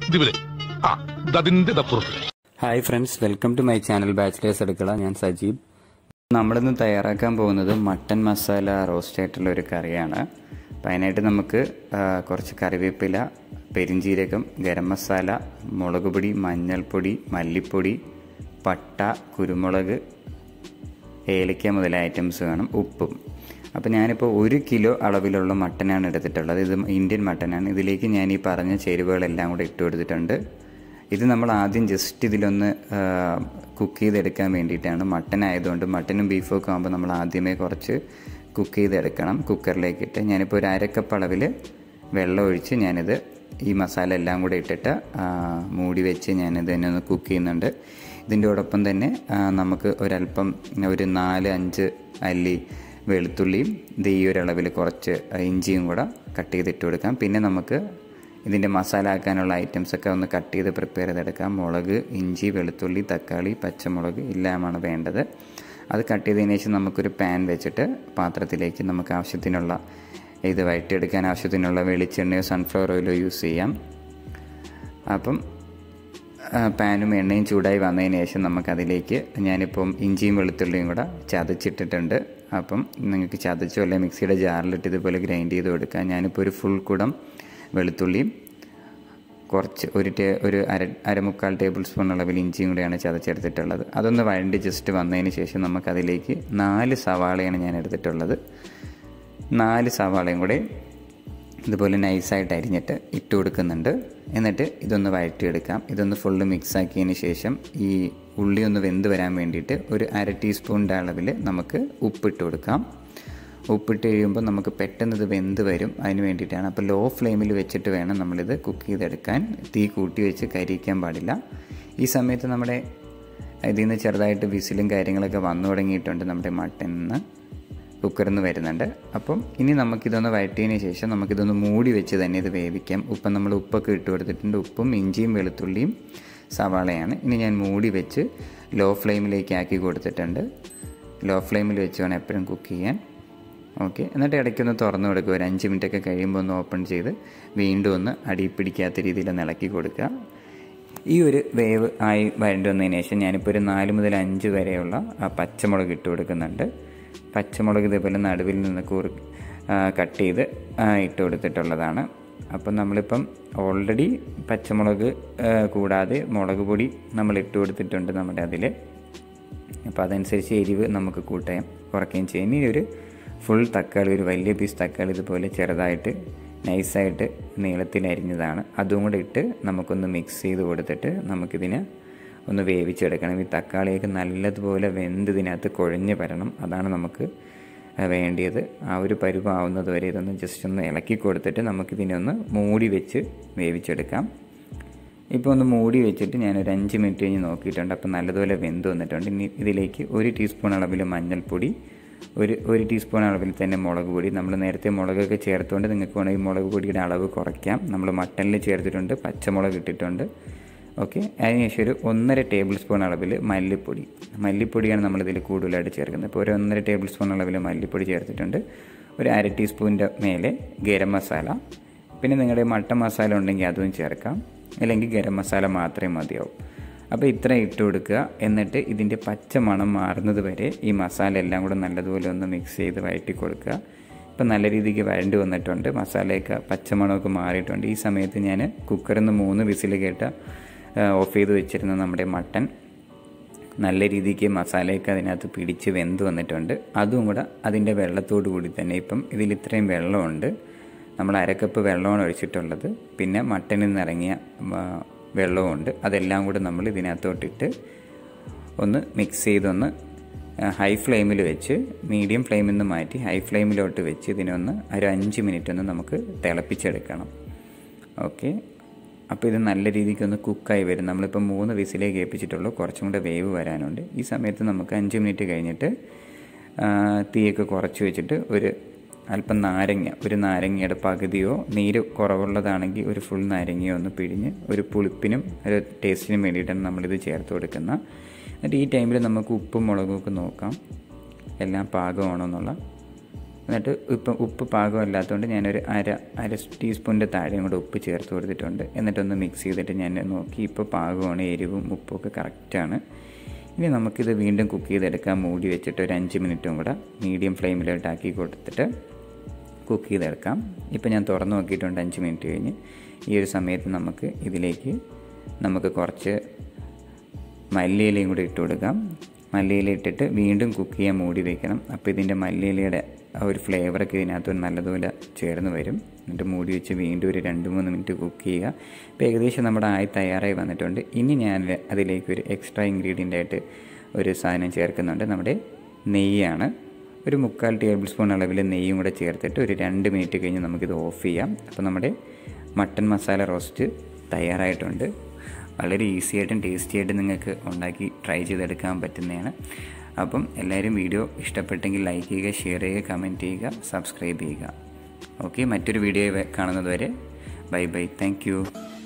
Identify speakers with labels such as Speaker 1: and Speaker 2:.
Speaker 1: ഇതിവിടെ ആ അതിന്റെ അപ്പുറത്ത്
Speaker 2: hi friends welcome to my channel bachelors അടുക്കള ഞാൻ സജീബ് നമ്മളിന്ന് തയ്യാറാക്കാൻ പോകുന്നത് മട്ടൻ മസാല റോസ്റ്റ് ആയിട്ടുള്ള ഒരു കറിയാണ് അപ്പം അതിനായിട്ട് നമുക്ക് ആ, കുറച്ച് കറിവേപ്പില പെരിഞ്ജീരകം ഗരം മസാല മുളക് പൊടി മഞ്ഞൾപ്പൊടി മല്ലിപ്പൊടി പട്ട കുരുമുളക് ഏലക്ക മുതലായ ഐറ്റംസ് വേണം ഉപ്പും അപ്പോൾ ഞാനിപ്പോൾ ഒരു കിലോ അളവിലുള്ള മട്ടനാണ് എടുത്തിട്ടുള്ളത് ഇത് ഇന്ത്യൻ മട്ടനാണ് ഇതിലേക്ക് ഞാൻ ഈ പറഞ്ഞ ചേരുവകളെല്ലാം കൂടെ ഇട്ട് കൊടുത്തിട്ടുണ്ട് ഇത് നമ്മൾ ആദ്യം ജസ്റ്റ് ഇതിലൊന്ന് കുക്ക് ചെയ്തെടുക്കാൻ വേണ്ടിയിട്ടാണ് മട്ടൻ ആയതുകൊണ്ട് മട്ടനും ബീഫും ഒക്കെ ആകുമ്പോൾ നമ്മൾ ആദ്യമേ കുറച്ച് കുക്ക് ചെയ്തെടുക്കണം കുക്കറിലേക്ക് ഇട്ട് ഞാനിപ്പോൾ ഒരു അരക്കപ്പ് അളവിൽ വെള്ളം ഒഴിച്ച് ഞാനിത് ഈ മസാല എല്ലാം കൂടെ ഇട്ടിട്ട് ആ, മൂടി വെച്ച് ഞാനിത് തന്നെ ഒന്ന് കുക്ക് ചെയ്യുന്നുണ്ട് ഇതിൻ്റെ ഒപ്പം തന്നെ ആ, നമുക്ക് ഒരല്പം ഒരു നാല് അഞ്ച് അല്ലി വെളുത്തുള്ളിയും ഇത് ഈ ഒരു അളവിൽ കുറച്ച് ഇഞ്ചിയും കൂടെ കട്ട് ചെയ്തിട്ട് കൊടുക്കാം പിന്നെ നമുക്ക് ഇതിൻ്റെ മസാല ആക്കാനുള്ള ഐറ്റംസ് ഒക്കെ ഒന്ന് കട്ട് ചെയ്ത് പ്രിപ്പയർ ചെയ്തെടുക്കാം മുളക് ഇഞ്ചി വെളുത്തുള്ളി തക്കാളി പച്ചമുളക് എല്ലാമാണ് വേണ്ടത് അത് കട്ട് ചെയ്തതിന് ശേഷം നമുക്കൊരു പാൻ വെച്ചിട്ട് പാത്രത്തിലേക്ക് നമുക്ക് ആവശ്യത്തിനുള്ള ഇത് വഴറ്റിയെടുക്കാൻ ആവശ്യത്തിനുള്ള വെളിച്ചെണ്ണയോ സൺഫ്ലവർ ഓയിലോ യൂസ് ചെയ്യാം അപ്പം ആ, പാനും എണ്ണയും ചൂടായി വന്നതിന് ശേഷം നമുക്കതിലേക്ക് ഞാനിപ്പം ഇഞ്ചിയും വെളുത്തുള്ളിയും കൂടെ ചതച്ചിട്ടിട്ടുണ്ട് അപ്പം നിങ്ങൾക്ക് ചതച്ചോ അല്ലെങ്കിൽ മിക്സിയുടെ ജാറിലിട്ട് ഇതുപോലെ ഗ്രൈൻഡ് ചെയ്ത് കൊടുക്കാം ഞാനിപ്പോൾ ഒരു ഫുൾ കുടം വെളുത്തുള്ളിയും കുറച്ച് ഒരു ടേ ഒരു അര അരമുക്കാൽ ടേബിൾ സ്പൂൺ അളവിൽ ഇഞ്ചിയും കൂടെയാണ് ചതച്ചെടുത്തിട്ടുള്ളത് അതൊന്ന് വഴണ്ടി ജസ്റ്റ് വന്നതിന് ശേഷം നമുക്കതിലേക്ക് നാല് സവാളയാണ് ഞാൻ എടുത്തിട്ടുള്ളത് നാല് സവാളയും കൂടെ ഇതുപോലെ നൈസായിട്ട് അരിഞ്ഞിട്ട് ഇട്ട് കൊടുക്കുന്നുണ്ട് എന്നിട്ട് ഇതൊന്ന് വഴറ്റിയെടുക്കാം ഇതൊന്ന് ഫുള്ള് മിക്സ് ആക്കിയതിന് ശേഷം ഈ ഉള്ളി ഒന്ന് വെന്ത് വരാൻ വേണ്ടിയിട്ട് ഒരു അര ടീസ്പൂണിൻ്റെ അളവിൽ നമുക്ക് ഉപ്പിട്ട് കൊടുക്കാം ഉപ്പിട്ട് കഴിയുമ്പോൾ നമുക്ക് പെട്ടെന്ന് ഇത് വെന്ത് വരും അതിന് വേണ്ടിയിട്ടാണ് അപ്പോൾ ലോ ഫ്ലെയിമിൽ വെച്ചിട്ട് വേണം നമ്മളിത് കുക്ക് ചെയ്തെടുക്കാൻ തീ കൂട്ടി വെച്ച് കരിയിക്കാൻ പാടില്ല ഈ സമയത്ത് നമ്മുടെ ഇതിൽ നിന്ന് ചെറുതായിട്ട് വിസിലും കാര്യങ്ങളൊക്കെ വന്നു തുടങ്ങിയിട്ടുണ്ട് നമ്മുടെ മട്ടനിൽ നിന്ന് കുക്കറിൽ നിന്ന് വരുന്നുണ്ട് അപ്പം ഇനി നമുക്കിതൊന്ന് വഴറ്റിയതിന് ശേഷം നമുക്കിതൊന്ന് മൂടി വെച്ച് തന്നെ ഇത് വേവിക്കാം ഉപ്പം നമ്മൾ ഉപ്പൊക്കെ ഇട്ട് കൊടുത്തിട്ടുണ്ട് ഉപ്പും ഇഞ്ചിയും വെളുത്തുള്ളിയും സവാളയാണ് ഇനി ഞാൻ മൂടി വെച്ച് ലോ ഫ്ലെയിമിലേക്ക് ആക്കി കൊടുത്തിട്ടുണ്ട് ലോ ഫ്ലെയിമിൽ വെച്ച് വേണം എപ്പോഴും കുക്ക് ചെയ്യാൻ ഓക്കെ എന്നിട്ട് ഇടയ്ക്കൊന്ന് തുറന്നു കൊടുക്കുക ഒരു അഞ്ച് മിനിറ്റൊക്കെ കഴിയുമ്പോൾ ഒന്ന് ഓപ്പൺ ചെയ്ത് വീണ്ടും ഒന്ന് അടി പിടിക്കാത്ത രീതിയിൽ ഒന്ന് ഇളക്കി കൊടുക്കുക ഈ ഒരു വേവ് ആയി വരേണ്ടി വന്നതിന് ശേഷം ഞാനിപ്പോൾ ഒരു നാല് മുതൽ അഞ്ച് വരെയുള്ള ആ പച്ചമുളക് ഇട്ട് കൊടുക്കുന്നുണ്ട് പച്ചമുളക് ഇതേപോലെ നടുവിൽ നിന്ന് കൂറി കട്ട് ചെയ്ത് ആ, ഇട്ട് കൊടുത്തിട്ടുള്ളതാണ് അപ്പം നമ്മളിപ്പം ഓൾറെഡി പച്ചമുളക് ആ, കൂടാതെ മുളക് പൊടി നമ്മൾ ഇട്ട് കൊടുത്തിട്ടുണ്ട് നമ്മുടെ അതിൽ അപ്പോൾ അതനുസരിച്ച് എരിവ് നമുക്ക് കൂട്ടുകയും കുറയ്ക്കുകയും ചെയ്യും ഇനി ഒരു ഫുൾ തക്കാളി ഒരു വലിയ പീസ് തക്കാളി ഇതുപോലെ ചെറുതായിട്ട് നൈസായിട്ട് നീളത്തിൽ അരിഞ്ഞതാണ് അതും കൂടെ ഇട്ട് നമുക്കൊന്ന് മിക്സ് ചെയ്ത് കൊടുത്തിട്ട് നമുക്കിതിനെ ഒന്ന് വേവിച്ചെടുക്കണം ഈ തക്കാളിയൊക്കെ നല്ലതുപോലെ വെന്ത് ഇതിനകത്ത് കുഴഞ്ഞ് വരണം അതാണ് നമുക്ക് വേണ്ടിയത് ആ ഒരു പരുവാവുന്നത് വരെ ഇതൊന്ന് ജസ്റ്റ് ഒന്ന് ഇളക്കി കൊടുത്തിട്ട് നമുക്കിതിനെ ഒന്ന് മൂടി വെച്ച് വേവിച്ചെടുക്കാം ഇപ്പോൾ ഒന്ന് മൂടി വെച്ചിട്ട് ഞാൻ ഒരു അഞ്ച് മിനിറ്റ് കഴിഞ്ഞ് നോക്കിയിട്ടുണ്ട് അപ്പോൾ നല്ലതുപോലെ വെന്ത് വന്നിട്ടുണ്ട് ഇനി ഇതിലേക്ക് ഒരു ടീസ്പൂൺ അളവിൽ മഞ്ഞൾപ്പൊടി ഒരു ഒരു ടീസ്പൂൺ അളവിൽ തന്നെ മുളക് പൊടി നമ്മൾ നേരത്തെ മുളകൊക്കെ ചേർത്തുകൊണ്ട് നിങ്ങൾക്ക് വേണമെങ്കിൽ മുളക് പൊടിയുടെ അളവ് കുറയ്ക്കാം നമ്മൾ മട്ടനിൽ ചേർത്തിട്ടുണ്ട് പച്ചമുളക് ഇട്ടിട്ടുണ്ട് ഓക്കെ അതിനുശേഷം ഒരു ഒന്നര ടേബിൾ സ്പൂൺ അളവിൽ മല്ലിപ്പൊടി മല്ലിപ്പൊടിയാണ് നമ്മളിതിൽ കൂടുതലായിട്ട് ചേർക്കുന്നത് ഇപ്പോൾ ഒരു ഒന്നര ടേബിൾ സ്പൂൺ അളവിൽ മല്ലിപ്പൊടി ചേർത്തിട്ടുണ്ട് ഒരു അര ടീസ്പൂണിൻ്റെ മേലെ ഗരം മസാല പിന്നെ നിങ്ങളുടെ മട്ടൻ മസാല ഉണ്ടെങ്കിൽ അതും ചേർക്കാം അല്ലെങ്കിൽ ഗരം മസാല മാത്രമേ മതിയാവും അപ്പോൾ ഇത്ര ഇട്ട് കൊടുക്കുക എന്നിട്ട് ഇതിൻ്റെ പച്ച മണം മാറുന്നത് വരെ ഈ മസാല എല്ലാം കൂടെ നല്ലതുപോലെ ഒന്ന് മിക്സ് ചെയ്ത് വഴറ്റി കൊടുക്കുക ഇപ്പം നല്ല രീതിക്ക് വരണ്ട് വന്നിട്ടുണ്ട് മസാലയൊക്കെ പച്ചമണമൊക്കെ മാറിയിട്ടുണ്ട് ഈ സമയത്ത് ഞാൻ കുക്കറിൽ നിന്ന് മൂന്ന് വിസിൽ കേട്ട ഓഫ് ചെയ്ത് വെച്ചിരുന്ന നമ്മുടെ മട്ടൻ നല്ല രീതിക്ക് മസാലയൊക്കെ അതിനകത്ത് പിടിച്ച് വെന്ത് വന്നിട്ടുണ്ട് അതും കൂടെ അതിൻ്റെ വെള്ളത്തോടു കൂടി തന്നെ ഇപ്പം ഇതിൽ ഇത്രയും വെള്ളമുണ്ട് നമ്മൾ അരക്കപ്പ് വെള്ളമാണ് ഒഴിച്ചിട്ടുള്ളത് പിന്നെ മട്ടനിൽ നിന്ന് ഇറങ്ങിയ ആ, വെള്ളമുണ്ട് അതെല്ലാം കൂടെ നമ്മൾ ഇതിനകത്തോട്ടിട്ട് ഒന്ന് മിക്സ് ചെയ്തൊന്ന് ഹൈ ഫ്ലെയിമിൽ വെച്ച് മീഡിയം ഫ്ലെയിമിൽ നിന്ന് മാറ്റി ഹൈ ഫ്ലെയിമിലോട്ട് വെച്ച് ഇതിനൊന്ന് ഒരു അഞ്ച് മിനിറ്റ് ഒന്ന് നമുക്ക് തിളപ്പിച്ചെടുക്കണം ഓക്കെ അപ്പോൾ ഇത് നല്ല രീതിക്ക് ഒന്ന് കുക്കായി വരും നമ്മളിപ്പോൾ മൂന്ന് വിസിലേ കേൾപ്പിച്ചിട്ടുള്ളൂ കുറച്ചും കൂടെ വേവ് വരാനുണ്ട് ഈ സമയത്ത് നമുക്ക് അഞ്ച് മിനിറ്റ് കഴിഞ്ഞിട്ട് ആ, തീയൊക്കെ കുറച്ച് വെച്ചിട്ട് ഒരു അല്പം നാരങ്ങ ഒരു നാരങ്ങയുടെ പകുതിയോ നീര് കുറവുള്ളതാണെങ്കിൽ ഒരു ഫുൾ നാരങ്ങയോ ഒന്ന് പിഴിഞ്ഞ് ഒരു പുളിപ്പിനും ഒരു ടേസ്റ്റിനും വേണ്ടിയിട്ടാണ് നമ്മളിത് ചേർത്ത് കൊടുക്കുന്നത് എന്നിട്ട് ഈ ടൈമിൽ നമുക്ക് ഉപ്പും മുളകും ഒക്കെ നോക്കാം എല്ലാം പാകമാണോ എന്നുള്ള എന്നിട്ട് ഇപ്പം ഉപ്പ് പാകമല്ലാത്തതുകൊണ്ട് ഞാനൊരു അര അര ടീസ്പൂണിൻ്റെ താഴെയും കൂടെ ഉപ്പ് ചേർത്ത് കൊടുത്തിട്ടുണ്ട് എന്നിട്ടൊന്ന് മിക്സ് ചെയ്തിട്ട് ഞാൻ നോക്കി ഇപ്പോൾ പാകമാണ് എരിവും ഉപ്പൊക്കെ കറക്റ്റാണ് ഇനി നമുക്കിത് വീണ്ടും കുക്ക് ചെയ്തെടുക്കാൻ മൂടി വെച്ചിട്ട് ഒരു അഞ്ച് മിനിറ്റും കൂടെ മീഡിയം ഫ്ലെയിമിലോട്ടാക്കി കൊടുത്തിട്ട് കുക്ക് ചെയ്തെടുക്കാം ഇപ്പോൾ ഞാൻ തുറന്ന് നോക്കിയിട്ടുണ്ട് അഞ്ച് മിനിറ്റ് കഴിഞ്ഞ് ഈ ഒരു സമയത്ത് നമുക്ക് ഇതിലേക്ക് നമുക്ക് കുറച്ച് മല്ലിയിലയും കൂടി ഇട്ട് കൊടുക്കാം മല്ലിയില ഇട്ടിട്ട് വീണ്ടും കുക്ക് ചെയ്യാൻ മൂടി വയ്ക്കണം അപ്പോൾ ഇതിൻ്റെ മല്ലിയിലയുടെ ആ ഒരു ഫ്ലേവറൊക്കെ ഇതിനകത്ത് നല്ലതുപോലെ ചേർന്ന് വരും എന്നിട്ട് മൂടി വെച്ച് വീണ്ടും ഒരു രണ്ട് മൂന്ന് മിനിറ്റ് കുക്ക് ചെയ്യുക ഇപ്പോൾ ഏകദേശം നമ്മുടെ ആയി തയ്യാറായി വന്നിട്ടുണ്ട് ഇനി ഞാൻ അതിലേക്ക് ഒരു എക്സ്ട്രാ ഇൻഗ്രീഡിയൻ്റ് ആയിട്ട് ഒരു സാധനം ചേർക്കുന്നുണ്ട് നമ്മുടെ നെയ്യാണ് ഒരു മുക്കാൽ ടേബിൾ സ്പൂൺ അളവിൽ നെയ്യും കൂടെ ചേർത്തിട്ട് ഒരു രണ്ട് മിനിറ്റ് കഴിഞ്ഞ് നമുക്കിത് ഓഫ് ചെയ്യാം അപ്പോൾ നമ്മുടെ മട്ടൻ മസാല റോസ്റ്റ് തയ്യാറായിട്ടുണ്ട് വളരെ ഈസി ആയിട്ടും ടേസ്റ്റി ആയിട്ടും നിങ്ങൾക്ക് ഉണ്ടാക്കി ട്രൈ ചെയ്തെടുക്കാൻ പറ്റുന്നതാണ് അപ്പം എല്ലാവരും വീഡിയോ ഇഷ്ടപ്പെട്ടെങ്കിൽ ലൈക്ക് ചെയ്യുക ഷെയർ ചെയ്യുക കമൻറ്റ് ചെയ്യുക സബ്സ്ക്രൈബ് ചെയ്യുക ഓക്കെ മറ്റൊരു വീഡിയോ കാണുന്നത് വരെ ബൈ ബൈ താങ്ക്